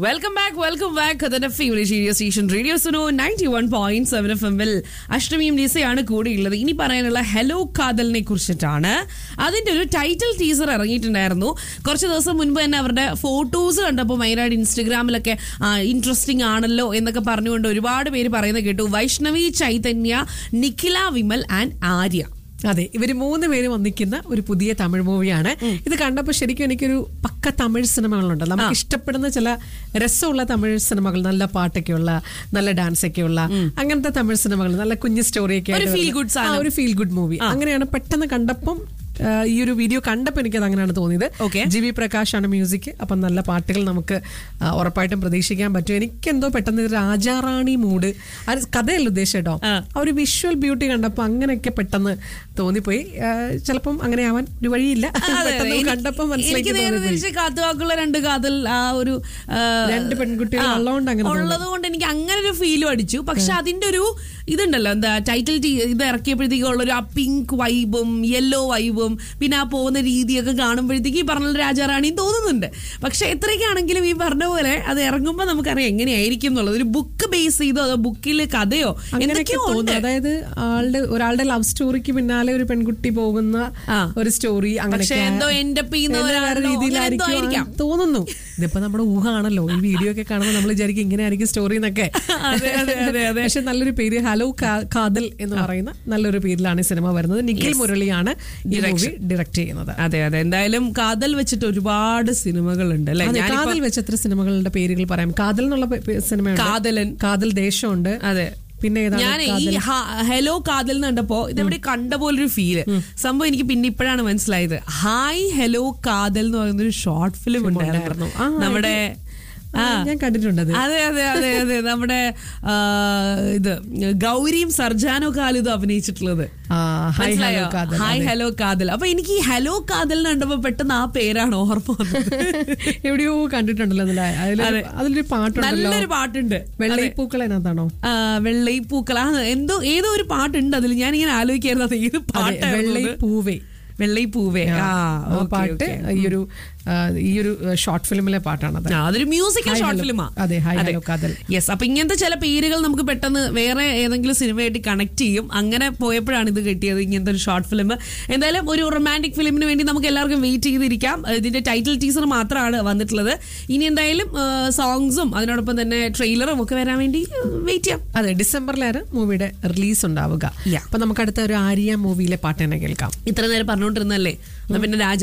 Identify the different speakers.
Speaker 1: Welcome back welcome back അതിന്റെ favourite radio station radio Suno ninety one point seven F എമ്മിൽ അഷ്ടമിയും ലിസയാണ് കൂടെയുള്ളത് ഇനി പറയാനുള്ള ഹലോ കാതലിനെ കുറിച്ചിട്ടാണ് അതിന്റെ ഒരു ടൈറ്റിൽ ടീസർ ഇറങ്ങിയിട്ടുണ്ടായിരുന്നു കുറച്ച് ദിവസം മുൻപ് തന്നെ അവരുടെ ഫോട്ടോസ് കണ്ടപ്പോൾ ഭയങ്കരമായിട്ട് ഇൻസ്റ്റഗ്രാമിലൊക്കെ ഇൻട്രസ്റ്റിംഗ് ആണല്ലോ എന്നൊക്കെ പറഞ്ഞുകൊണ്ട് ഒരുപാട് പേര് പറയുന്നത് കേട്ടു വൈഷ്ണവി ചൈതന്യ നിഖില വിമൽ ആൻഡ് ആര്യ
Speaker 2: അതെ ഇവര് മൂന്ന് പേരും ഒന്നിക്കുന്ന ഒരു പുതിയ തമിഴ് മൂവിയാണ് ഇത് കണ്ടപ്പോൾ ശരിക്കും എനിക്കൊരു പക്ക തമിഴ് സിനിമകളുണ്ട് നമുക്ക് ഇഷ്ടപ്പെടുന്ന ചില രസമുള്ള തമിഴ് സിനിമകൾ നല്ല പാട്ടൊക്കെയുള്ള നല്ല ഡാൻസ് ഒക്കെയുള്ള അങ്ങനത്തെ തമിഴ് സിനിമകൾ നല്ല കുഞ്ഞു സ്റ്റോറിയൊക്കെ
Speaker 1: ഒരു
Speaker 2: ആയിട്ട്
Speaker 1: feel
Speaker 2: വരുന്ന-
Speaker 1: good സാധനം.
Speaker 2: ആ, ഒരു ഫീൽ ഗുഡ് മൂവി അങ്ങനെയാണ് പെട്ടെന്ന് കണ്ടപ്പം ആ, ഈ ഒരു വീഡിയോ കണ്ടപ്പോൾ എനിക്കത് അങ്ങനെയാണ് തോന്നിയത്
Speaker 1: Okay.
Speaker 2: ജി വി പ്രകാശാണ് മ്യൂസിക് അപ്പം നല്ല പാട്ടുകൾ നമുക്ക് ആ, ഉറപ്പായിട്ടും പ്രതീക്ഷിക്കാൻ പറ്റും എനിക്കെന്തോ പെട്ടെന്ന് ഒരു രാജാറാണി മൂഡ് അത് കഥയല്ല ഉദ്ദേശം കേട്ടോ
Speaker 1: ആ.
Speaker 2: ആ ഒരു വിഷ്വൽ ബ്യൂട്ടി കണ്ടപ്പോൾ അങ്ങനെയൊക്കെ പെട്ടെന്ന് തോന്നിപ്പോയി ആ, ചിലപ്പം അങ്ങനെ ആവാൻ ഒരു വഴിയില്ല പെട്ടെന്ന് കണ്ടപ്പോൾ
Speaker 1: എനിക്ക്
Speaker 2: മനസ്സിലാക്കി
Speaker 1: നേരെ
Speaker 2: തോന്നിപ്പോയി
Speaker 1: തിരിച്ച് കാത്തുവാക്കുള്ള രണ്ട് കാതൽ ആ ഒരു ആ,
Speaker 2: രണ്ട് പെൺകുട്ടികൾ
Speaker 1: ആ,
Speaker 2: ഉള്ളതുകൊണ്ട് അങ്ങനെ തോന്നി.
Speaker 1: ഉള്ളത് കൊണ്ട് എനിക്ക് അങ്ങനെ ഒരു ഫീലും അടിച്ചു പക്ഷെ അതിന്റെ ഒരു ഇതുണ്ടല്ലോ എന്താ ടൈറ്റിൽ ഇത് ഇറക്കിയപ്പോഴത്തേക്കും ഉള്ള ഒരു ആ പിങ്ക് വൈബും യെല്ലോ വൈബും പിന്നെ ആ പോകുന്ന രീതിയൊക്കെ കാണുമ്പോഴത്തേക്ക് ഈ പറഞ്ഞ രാജാറാണിയും തോന്നുന്നുണ്ട് പക്ഷെ എത്രയൊക്കെയാണെങ്കിലും ഈ പറഞ്ഞ പോലെ അത് ഇറങ്ങുമ്പോൾ നമുക്കറിയാം എങ്ങനെയായിരിക്കും എന്നുള്ളത് ഒരു ബുക്ക് ബേസ് ചെയ്തോ അതോ ബുക്കിൽ കഥയോ
Speaker 2: അങ്ങനെയൊക്കെ
Speaker 1: എന്തൊക്കെയോ ഉണ്ട്
Speaker 2: തോന്നുന്നു അതായത് ആളുടെ ഒരാളുടെ ലവ് സ്റ്റോറിക്ക് പിന്നാലെ ഒരു പെൺകുട്ടി പോകുന്ന
Speaker 1: ആ.
Speaker 2: ഒരു സ്റ്റോറി
Speaker 1: പക്ഷെ എന്തോ end up ചെയ്യുന്ന ഒരാളോ അങ്ങനെ എന്തോ ആയിരിക്കാം.
Speaker 2: തോന്നുന്നു ഇതിപ്പോ നമ്മുടെ ഊഹാണല്ലോ ഈ വീഡിയോ ഒക്കെ കാണുമ്പോൾ നമ്മൾ വിചാരിക്കും ഇങ്ങനെ ആയിരിക്കും സ്റ്റോറി എന്നൊക്കെ
Speaker 1: അതെ, അതെ, അതെ, അതെ.
Speaker 2: പക്ഷെ നല്ലൊരു പേര് ഹലോ കാ- കാതൽ എന്ന് പറയുന്ന നല്ലൊരു പേരിലാണ് ഈ സിനിമ വരുന്നത് നിഖിൽ മുരളിയാണ് ഈ മൂവി ഡയറക്ട് ചെയ്യുന്നത്
Speaker 1: അതെ അതെ എന്തായാലും കാതൽ വെച്ചിട്ട് ഒരുപാട് സിനിമകളുണ്ട് അല്ലെ
Speaker 2: അതെ,
Speaker 1: ഞാനിപ്പോ-
Speaker 2: കാതൽ വെച്ച് എത്ര സിനിമകളുടെ പേരുകൾ പറയാം കാതൽ എന്നുള്ള പേ- പേ- സിനിമയുണ്ട്
Speaker 1: കാതലൻ.
Speaker 2: കാതൽ ദേശമുണ്ട്
Speaker 1: അതെ
Speaker 2: പിന്നെ ഏതാണ്
Speaker 1: ഞാൻ ഈ
Speaker 2: കാതൽ?
Speaker 1: ഹ- ഹലോ കാതൽ എന്ന് കണ്ടപ്പോ ഇതെവിടെ കണ്ട പോലൊരു ഫീല് സംഭവം എനിക്ക് പിന്നെ ഇപ്പോഴാണ് മനസ്സിലായത് ഹായ് ഹലോ കാതൽ എന്ന് പറയുന്ന ഒരു ഷോർട്ട് ഫിലിം ഉണ്ടായിരുന്നു
Speaker 2: ആ,
Speaker 1: നമ്മുടെ
Speaker 2: ആ, ഞാൻ കണ്ടിട്ടുണ്ടത്
Speaker 1: അതെ അതെ അതെ അതെ നമ്മുടെ ആ, ഇത് ഗൗരിയും സർജാനോ കാലിതും അഭിനയിച്ചിട്ടുള്ളത്
Speaker 2: ആ, ഹായ്
Speaker 1: മനസ്സിലായോ?
Speaker 2: ഹലോ കാതൽ
Speaker 1: ഹായ് ഹലോ കാതൽ അപ്പൊ എനിക്ക് ഈ ഹലോ കാതൽ എന്ന് കണ്ടപ്പോ പെട്ടെന്ന് ആ പേരാണ് ഓർമ്മ വന്നത്
Speaker 2: എവിടെയോ കണ്ടിട്ടുണ്ടല്ലോ അതില്. അതിലൊരു-
Speaker 1: അതെ.
Speaker 2: അതിലൊരു പാട്ടുണ്ടല്ലോ
Speaker 1: നല്ലൊരു പാട്ടുണ്ട്
Speaker 2: വെള്ളൈപ്പൂക്കൾ അതിനകത്താണോ
Speaker 1: ആ, വെള്ളൈപ്പൂക്കൾ ആ എന്തോ ഏതോ ഒരു പാട്ടുണ്ട് അതിൽ ഞാൻ ഇങ്ങനെ ആലോചിക്കായിരുന്നു അത് ഏത് പാട്ടായിരുന്നു
Speaker 2: വെള്ളൈ
Speaker 1: അത്?
Speaker 2: പൂവേ
Speaker 1: വെള്ളൈപ്പൂവേ ആ
Speaker 2: ആ
Speaker 1: ഓക്കേ,
Speaker 2: പാട്ട്
Speaker 1: ഓക്കേ.
Speaker 2: ഈ ഒരു ആ, ഈ ഒരു ഷോർട്ട് ഫിലിമിലെ പാട്ടാണത്
Speaker 1: ആ, അതൊരു മ്യൂസിക്കൽ
Speaker 2: ഹായ്
Speaker 1: ഷോർട്ട്
Speaker 2: ഹലോ.
Speaker 1: ഫിലിമാ
Speaker 2: അതെ, ഹായ് ഹലോ കാതൽ.
Speaker 1: യെസ് അപ്പൊ ഇങ്ങനത്തെ ചില പേരുകൾ നമുക്ക് പെട്ടെന്ന് വേറെ ഏതെങ്കിലും സിനിമയായിട്ട് കണക്ട് ചെയ്യും അങ്ങനെ പോയപ്പോഴാണ് ഇത് കിട്ടിയത് ഇങ്ങനത്തെ ഒരു ഷോർട്ട് ഫിലിം എന്തായാലും ഒരു റൊമാൻറ്റിക് ഫിലിമിന് വേണ്ടി നമുക്ക് എല്ലാവർക്കും വെയിറ്റ് ചെയ്തിരിക്കാം ഇതിന്റെ ടൈറ്റിൽ ടീസർ മാത്രമാണ് വന്നിട്ടുള്ളത് ഇനി എന്തായാലും സോങ്സും അതിനോടൊപ്പം തന്നെ ട്രെയിലറും ഒക്കെ വരാൻ വേണ്ടി വെയിറ്റ് ചെയ്യാം
Speaker 2: അതെ ഡിസംബറിലാണ് മൂവിയുടെ റിലീസ് ഉണ്ടാവുക
Speaker 1: Yeah.
Speaker 2: അപ്പൊ നമുക്ക് അടുത്ത ഒരു ആര്യ മൂവിയിലെ പാട്ട് തന്നെ കേൾക്കാം
Speaker 1: ഇത്ര നേരം പറഞ്ഞുകൊണ്ടിരുന്നല്ലേ എന്നാ പിന്നെ രാജ